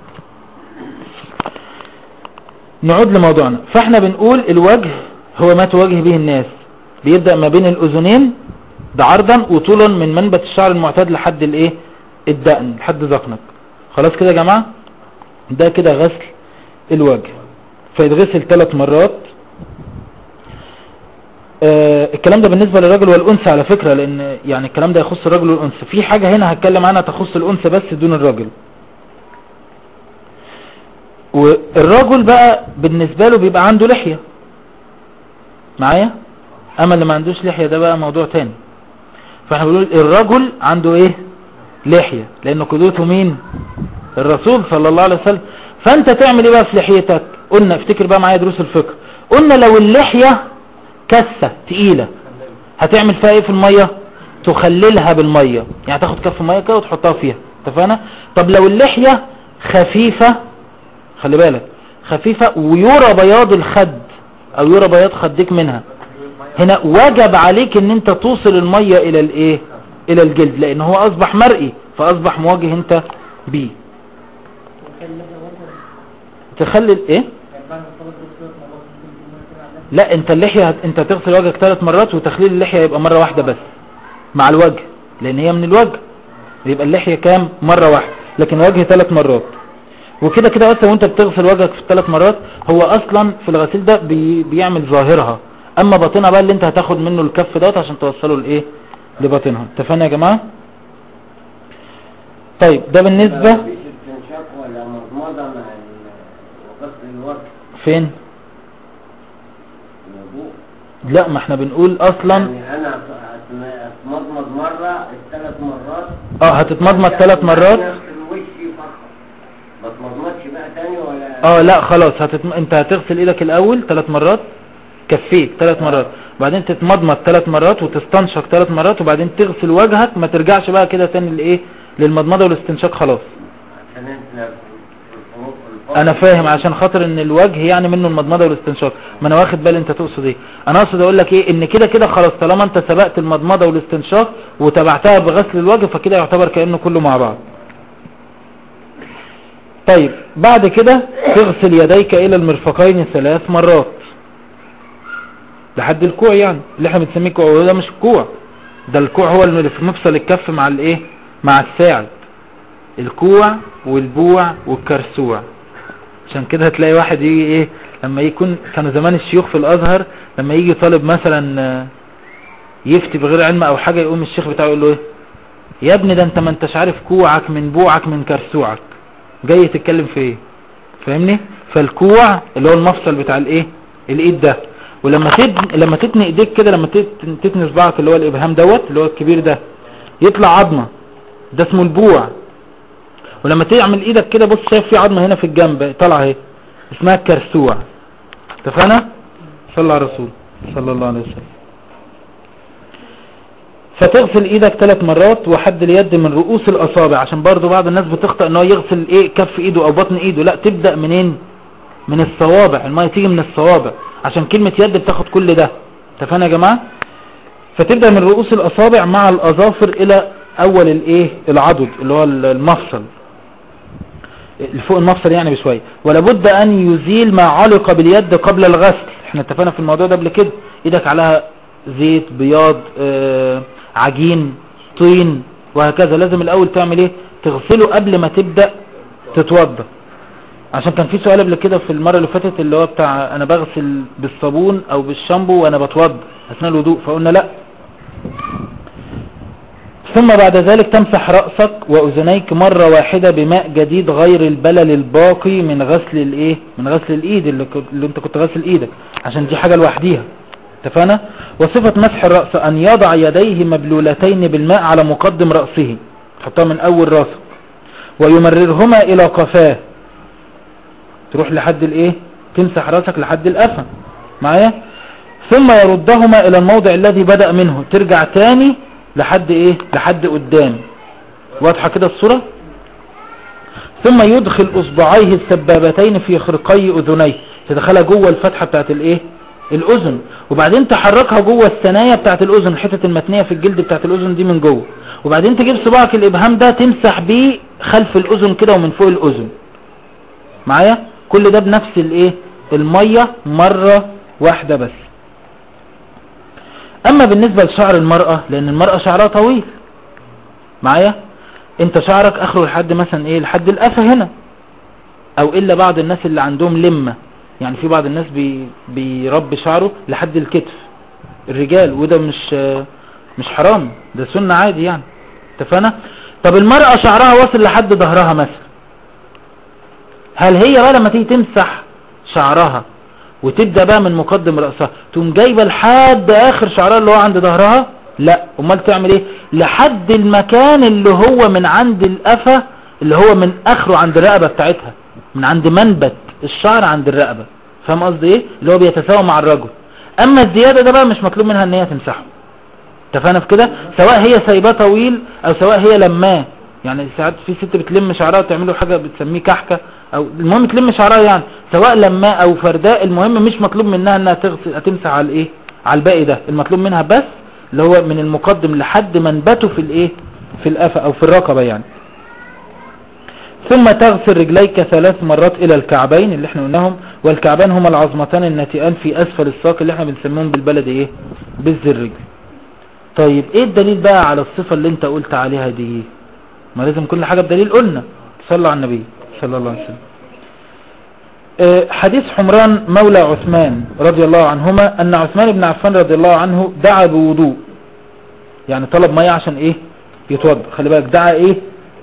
نعود لموضوعنا فاحنا بنقول الوجه هو ما تواجه به الناس بيبدأ ما بين الاذنين ده عرضا وطولا من منبت الشعر المعتاد لحد الايه الدقن لحد ذقنك خلاص كده يا جماعة ده كده غسل الوجه فيتغسل ثلاث مرات آه الكلام ده بالنسبة للرجل والأنثى على فكرة لأن يعني الكلام ده يخص الرجل والأنثى في حاجة هنا هتكلم عنها تخص الأنثى بس دون الرجل والرجل بقى بالنسبة له بيبقى عنده لحية معايا أما اللي ما عندوش لحية ده بقى موضوع تاني فاحنا بنقول الرجل عنده ايه لحية لأنه قدوته مين الرسول صلى الله عليه وسلم فانت تعمل ايه بقى في لحيتك قلنا افتكر بقى معايا دروس الفقه قلنا لو اللحية كثة تقيلة هتعمل فيها ايه في المية تخللها بالمية يعني تاخد كف مية كده وتحطها فيها اتفقنا طب لو اللحية خفيفة خلي بالك خفيفة ويرى بياض الخد او يرى بياض خدك منها هنا وجب عليك ان انت توصل المية الى الايه الى الجلد لان هو اصبح مرئي فاصبح مواجه انت بيه تخلي ايه لا انت اللحية هت... انت تغسل وجهك ثلاث مرات وتخليل اللحية يبقى مرة واحدة بس مع الوجه لان هي من الوجه يبقى اللحية كام مرة واحدة لكن وجه ثلاث مرات وكده كده اصلا وانت بتغسل وجهك في الثلاث مرات هو اصلا في الغسيل ده بي... بيعمل ظاهرها اما باطنها بقى اللي انت هتاخد منه الكف دوت عشان توصله لايه لباطنها اتفقنا يا جماعة طيب ده بالنسبة مفيش استنشاق ولا مضمضة مع ال- غسل الوجه فين الوضوء لا ما احنا بنقول اصلا يعني انا أت- اتمضمض مرة الثلاث مرات اه هتتمضمض ثلاث مرات نغسل وشي فقط ما اتمضمضش بقى تاني ولا اه لا خلاص هتتم... انت هتغسل ايدك الاول ثلاث مرات كفيك ثلاث مرات وبعدين تتمضمض ثلاث مرات وتستنشق ثلاث مرات وبعدين تغسل وجهك ما ترجعش بقى كده تاني لايه للمضمضه والاستنشاق خلاص عشان انت في الفروق الفرق انا فاهم عشان خاطر ان الوجه يعني منه المضمضه والاستنشاق ما انا واخد بالي انت تقصد ايه انا اقصد اقول لك ايه ان كده كده خلاص طالما انت سبقت المضمضه والاستنشاق وتبعتها بغسل الوجه فكده يعتبر كانه كله مع بعض طيب بعد كده تغسل يديك الى المرفقين ثلاث مرات لحد الكوع يعني اللي احنا بنسميه كوع وده مش كوع ده الكوع هو اللي في مفصل الكف مع الايه مع الساعد الكوع والبوع والكرسوع عشان كده هتلاقي واحد يجي ايه لما يكون كانوا زمان الشيوخ في الازهر لما يجي طالب مثلا آه، يفتي بغير علم او حاجة يقوم الشيخ بتاعه يقول له ايه يا ابني ده انت ما انتش عارف كوعك من بوعك من كرسوعك جاي تتكلم في ايه فاهمني فالكوع اللي هو المفصل بتاع الايه الايد ده ولما تد... لما تتني ايديك كده لما تت... تتني صباعك اللي هو الابهام دوت اللي هو الكبير ده يطلع عظمه ده اسمه البوع ولما تعمل ايدك كده بص شايف في عظمه هنا في الجنب طالعه اهي اسمها الكرسوع اتفقنا صلى على الرسول صلى الله عليه وسلم فتغسل ايدك ثلاث مرات وحد اليد من رؤوس الاصابع عشان برضو بعض الناس بتخطئ ان هو يغسل ايه كف ايده او بطن ايده لا تبدأ منين من الصوابع المية تيجي من الصوابع عشان كلمة يد بتاخد كل ده اتفقنا يا جماعة فتبدأ من رؤوس الاصابع مع الاظافر الى اول الايه العضد اللي هو المفصل اللي فوق المفصل يعني بشوية ولابد ان يزيل ما علق باليد قبل الغسل احنا اتفقنا في الموضوع ده قبل كده ايدك عليها زيت بياض آه عجين طين وهكذا لازم الاول تعمل ايه تغسله قبل ما تبدأ تتوضى عشان كان في سؤال قبل كده في المرة اللي فاتت اللي هو بتاع انا بغسل بالصابون او بالشامبو وانا بتوضى اثناء الوضوء فقلنا لا ثم بعد ذلك تمسح رأسك وأذنيك مرة واحدة بماء جديد غير البلل الباقي من غسل الايه من غسل الايد اللي, كنت- اللي انت كنت غسل ايدك عشان دي حاجة لوحديها اتفقنا وصفة مسح الرأس ان يضع يديه مبلولتين بالماء على مقدم رأسه حطها من اول راسه ويمررهما الى قفاه تروح لحد الايه تمسح راسك لحد القفا معايا ثم يردهما الى الموضع الذي بدأ منه ترجع تاني لحد ايه لحد قدام واضحة كده الصورة ثم يدخل اصبعيه السبابتين في خرقي اذنيه تدخلها جوه الفتحة بتاعت الايه الاذن وبعدين تحركها جوه الثنايا بتاعت الاذن الحتة المتنية في الجلد بتاعت الاذن دي من جوه وبعدين تجيب صباعك الابهام ده تمسح بيه خلف الاذن كده ومن فوق الاذن معايا كل ده بنفس الايه المية مرة واحدة بس اما بالنسبة لشعر المرأة لان المرأة شعرها طويل معايا انت شعرك اخره لحد مثلا ايه لحد القفا هنا او الا بعض الناس اللي عندهم لمة يعني في بعض الناس بي بيربي شعره لحد الكتف الرجال وده مش مش حرام ده سنة عادي يعني اتفقنا طب المرأة شعرها واصل لحد ظهرها مثلا هل هي بقى لما تيجي تمسح شعرها وتبدأ بقى من مقدم رأسها تقوم جايبة لحد اخر شعرها اللي هو عند ظهرها لا امال تعمل ايه لحد المكان اللي هو من عند القفا اللي هو من اخره عند الرقبة بتاعتها من عند منبت الشعر عند الرقبة فاهم قصدي ايه اللي هو بيتساوى مع الرجل اما الزيادة ده بقى مش مطلوب منها ان هي تمسحه اتفقنا في كده سواء هي سايباه طويل او سواء هي لماه يعني ساعات في ست بتلم شعرها وتعمله حاجة بتسميه كحكة او المهم تلم شعرها يعني سواء لماه او فرداء المهم مش مطلوب منها انها تغسل تمسح على الايه على الباقي ده المطلوب منها بس اللي هو من المقدم لحد منبته في الايه في القفا او في الرقبة يعني ثم تغسل رجليك ثلاث مرات الى الكعبين اللي احنا قلناهم والكعبين هما العظمتان الناتئان في اسفل الساق اللي احنا بنسميهم بالبلد ايه بالزر الرجل طيب ايه الدليل بقى على الصفة اللي انت قلت عليها دي ما لازم كل حاجة بدليل قلنا صلى على النبي صلى الله عليه وسلم اه حديث حمران مولى عثمان رضي الله عنهما ان عثمان بن عفان رضي الله عنه دعا بوضوء يعني طلب مية عشان ايه يتوضا خلي بالك دعا ايه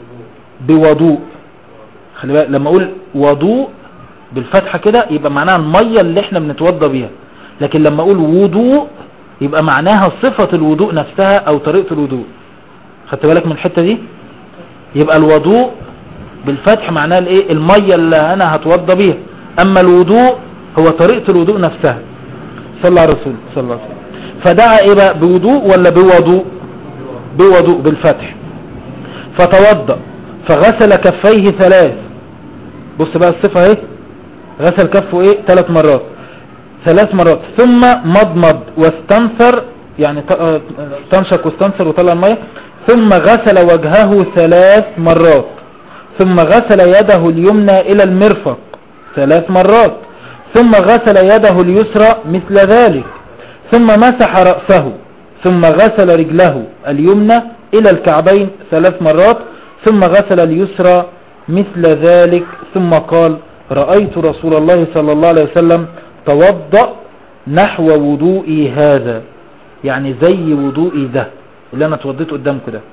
بوضوء خلي بالك لما اقول وضوء بالفتحة كده يبقى معناها المية اللي احنا بنتوضى بيها لكن لما اقول وضوء يبقى معناها صفة الوضوء نفسها او طريقة الوضوء خدت بالك من الحتة دي يبقى الوضوء بالفتح معناه الايه المية اللي انا هتوضى بيها اما الوضوء هو طريقة الوضوء نفسها صلى على الرسول صلى الله عليه وسلم فدعا ايه بقى بوضوء ولا بوضوء بوضوء بالفتح فتوضأ فغسل كفيه ثلاث بص بقى الصفة ايه غسل كفه ايه ثلاث مرات ثلاث مرات ثم مضمض واستنثر يعني تنشق واستنثر وطلع المية ثم غسل وجهه ثلاث مرات ثم غسل يده اليمنى الى المرفق ثلاث مرات ثم غسل يده اليسرى مثل ذلك ثم مسح رأسه ثم غسل رجله اليمنى الى الكعبين ثلاث مرات ثم غسل اليسرى مثل ذلك ثم قال رأيت رسول الله صلى الله عليه وسلم توضأ نحو وضوئي هذا يعني زي وضوئي ده اللي انا توضيت قدامكم ده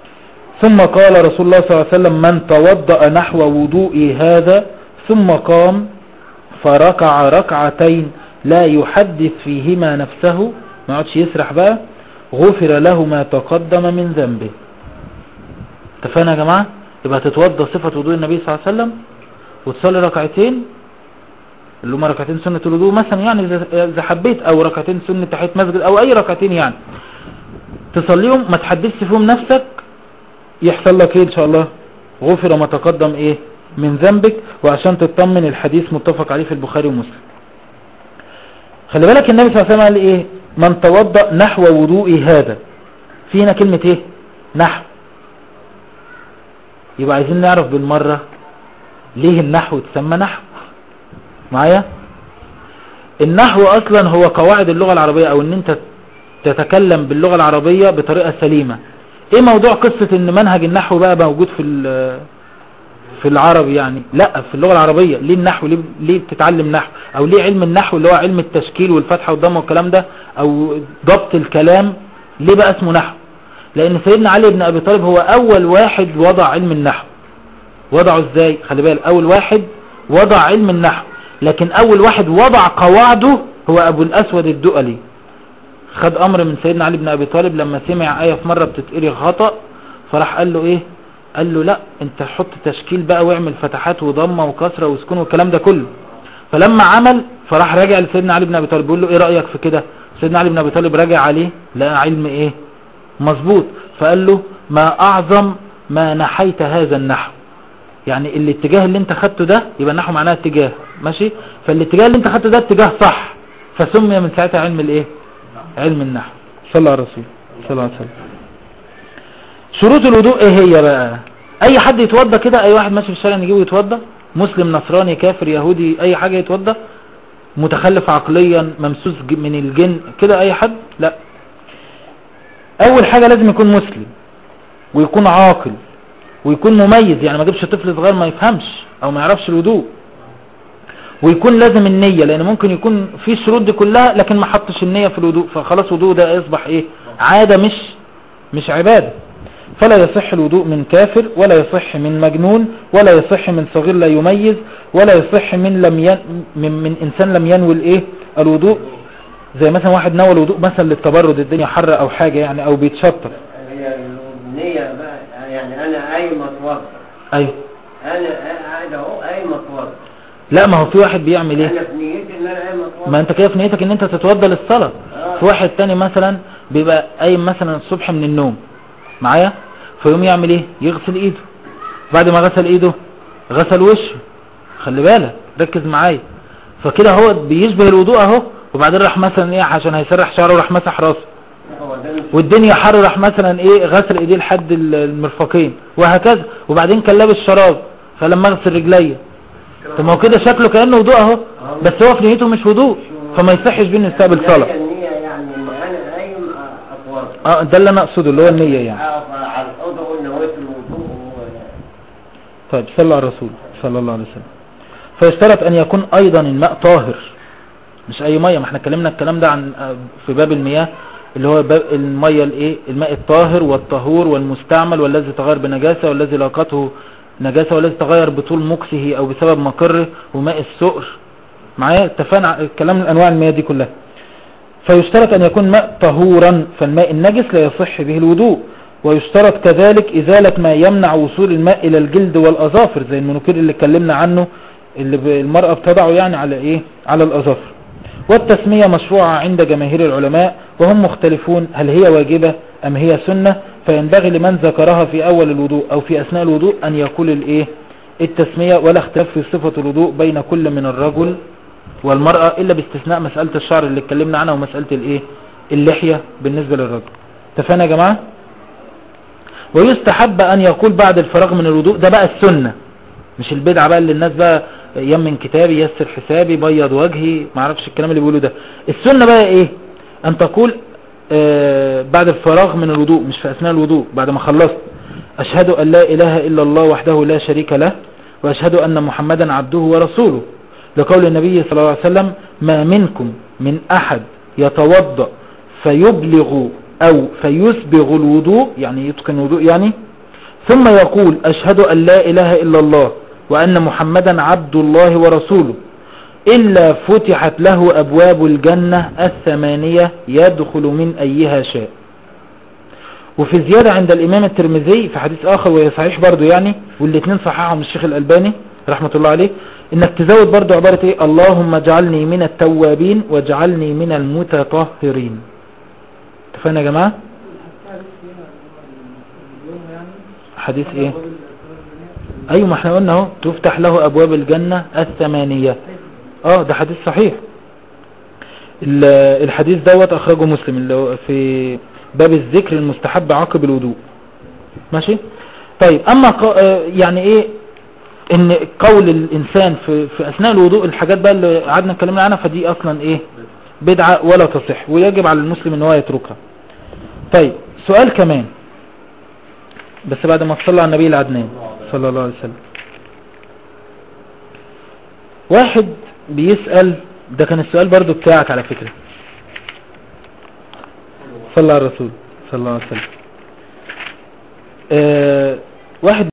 ثم قال رسول الله صلى الله عليه وسلم من توضأ نحو وضوئي هذا ثم قام فركع ركعتين لا يحدث فيهما نفسه ما عادش يسرح بقى غفر له ما تقدم من ذنبه اتفقنا يا جماعة يبقى تتوضى صفة وضوء النبي صلى الله عليه وسلم وتصلي ركعتين اللي هما ركعتين سنة الوضوء مثلا يعني اذا حبيت او ركعتين سنة تحية مسجد او اي ركعتين يعني تصليهم ما تحدثش فيهم نفسك يحصل لك ايه ان شاء الله غفر ما تقدم ايه من ذنبك وعشان تطمن الحديث متفق عليه في البخاري ومسلم خلي بالك النبي صلى الله عليه وسلم قال ايه من توضأ نحو وضوئي هذا في هنا كلمة ايه نحو يبقى عايزين نعرف بالمرة ليه النحو تسمى نحو معايا النحو اصلا هو قواعد اللغة العربية او ان انت تتكلم باللغة العربية بطريقة سليمة ايه موضوع قصة ان منهج النحو بقى موجود في في العربي يعني لا في اللغة العربية ليه النحو ليه, ليه بتتعلم نحو او ليه علم النحو اللي هو علم التشكيل والفتحة والضم والكلام ده او ضبط الكلام ليه بقى اسمه نحو لان سيدنا علي بن ابي طالب هو اول واحد وضع علم النحو وضعه ازاي خلي بالك اول واحد وضع علم النحو لكن اول واحد وضع قواعده هو ابو الاسود الدؤلي خد امر من سيدنا علي بن ابي طالب لما سمع ايه في مرة بتتقري خطأ فراح قال له ايه قال له لا انت حط تشكيل بقى واعمل فتحات وضمه وكسره وسكون والكلام ده كله فلما عمل فراح راجع لسيدنا علي بن ابي طالب بيقول له ايه رايك في كده سيدنا علي بن ابي طالب راجع عليه لقى علم ايه مظبوط فقال له ما اعظم ما نحيت هذا النحو يعني الاتجاه اللي انت خدته ده يبقى النحو معناه اتجاه ماشي فالاتجاه اللي انت خدته ده اتجاه صح فسمي من ساعتها علم الايه علم النحو صلى على الرسول صلى الله عليه وسلم شروط الوضوء ايه هي بقى اي حد يتوضى كده اي واحد ماشي في الشارع نجيبه يتوضى مسلم نصراني كافر يهودي اي حاجة يتوضى متخلف عقليا ممسوس ج- من الجن كده اي حد لا اول حاجة لازم يكون مسلم ويكون عاقل ويكون مميز يعني ما جيبش طفل صغير ما يفهمش او ما يعرفش الوضوء ويكون لازم النية لان ممكن يكون في الشروط دي كلها لكن ما حطش النية في الوضوء فخلاص وضوء ده يصبح ايه عادة مش مش عبادة فلا يصح الوضوء من كافر ولا يصح من مجنون ولا يصح من صغير لا يميز ولا يصح من لم ين من, من انسان لم ينوي الايه الوضوء زي مثلا واحد نوى الوضوء مثلا للتبرد الدنيا حر او حاجة يعني او بيتشطر هي النية بقى يعني انا قايم اتوضى ايوه انا قاعد اهو قايم اتوضى لا ما هو في واحد بيعمل ايه انا في نيتي ان انا قايم اتوضى ما انت كده في نيتك ان انت تتوضى للصلاة آه. في واحد تاني مثلا بيبقى قايم مثلا الصبح من النوم معايا فيقوم يعمل ايه يغسل ايده بعد ما غسل ايده غسل وشه خلي بالك ركز معايا فكده هو بيشبه الوضوء اهو وبعدين راح مثلا ايه عشان هيسرح شعره راح مسح راسه هو ده مش والدنيا حر راح مثلا ايه غسل ايديه لحد ال- المرفقين وهكذا وبعدين كان لابس شراب فلما اغسل رجليه طب ما هو كده شكله كانه وضوء اهو بس هو في نيته مش وضوء فما يصحش بيه انه يستقبل هي صلاه النية يعني ان انا قايم اتوضى اه ده اللي انا اقصده اللي هو النيه يعني اقف على الحوض اقول نويت الوضوء و- طيب صلى على الرسول صلى الله عليه وسلم فيشترط ان يكون ايضا الماء طاهر مش اي ميه ما احنا اتكلمنا الكلام ده عن آه، في باب المياه اللي هو باب الميه الايه الماء الطاهر والطهور والمستعمل والذي تغير بنجاسه والذي لاقته نجاسه والذي تغير بطول مكسه او بسبب مقره وماء السؤر معايا اتفقنا على الكلام من انواع المياه دي كلها فيشترط أن يكون ماء طهورا فالماء النجس لا يصح به الوضوء ويشترط كذلك إزالة ما يمنع وصول الماء إلى الجلد والأظافر زي المنوكير اللي اتكلمنا عنه اللي ب- المرأة بتضعه يعني على إيه على الأظافر والتسمية مشروعة عند جماهير العلماء وهم مختلفون هل هي واجبة أم هي سنة فينبغي لمن ذكرها في أول الوضوء أو في أثناء الوضوء أن يقول الإيه التسمية ولا اختلاف في صفة الوضوء بين كل من الرجل والمرأة إلا باستثناء مسألة الشعر اللي اتكلمنا عنها ومسألة الإيه اللحية بالنسبة للرجل اتفقنا يا جماعة ويستحب أن يقول بعد الفراغ من الوضوء ده بقى السنة مش البدعة بقى اللي الناس بقى يمن كتابي يسر حسابي بيض وجهي معرفش الكلام اللي بيقولوا ده السنة بقى ايه ان تقول آه بعد الفراغ من الوضوء مش في اثناء الوضوء بعد ما خلصت اشهد ان لا اله الا الله وحده لا شريك له واشهد ان محمدا عبده ورسوله لقول النبي صلى الله عليه وسلم ما منكم من احد يتوضأ فيبلغ او فيسبغ الوضوء يعني يتقن الوضوء يعني ثم يقول أشهد أن لا إله إلا الله وأن محمدا عبد الله ورسوله إلا فتحت له أبواب الجنة الثمانية يدخل من أيها شاء وفي زيادة عند الإمام الترمذي في حديث آخر وهي صحيح برضو يعني والاثنين صححهم الشيخ الألباني رحمة الله عليه إنك تزود برضو عبارة إيه اللهم اجعلني من التوابين واجعلني من المتطهرين اتفقنا يا جماعة حديث ايه ايوه ما احنا قلنا اهو تفتح له ابواب الجنة الثمانية اه ده حديث صحيح ال- الحديث دوت اخرجه مسلم اللي هو في باب الذكر المستحب عقب الوضوء ماشي طيب اما ق- آه، يعني ايه ان قول الانسان في, في اثناء الوضوء الحاجات بقى اللي قعدنا اتكلمنا عنها فدي اصلا ايه بدعة ولا تصح ويجب على المسلم ان هو يتركها طيب سؤال كمان بس بعد ما تصلى على النبي العدنان صلى الله عليه وسلم واحد بيسأل ده كان السؤال برضو بتاعك على فكرة صلى على الرسول صلى الله عليه وسلم آه واحد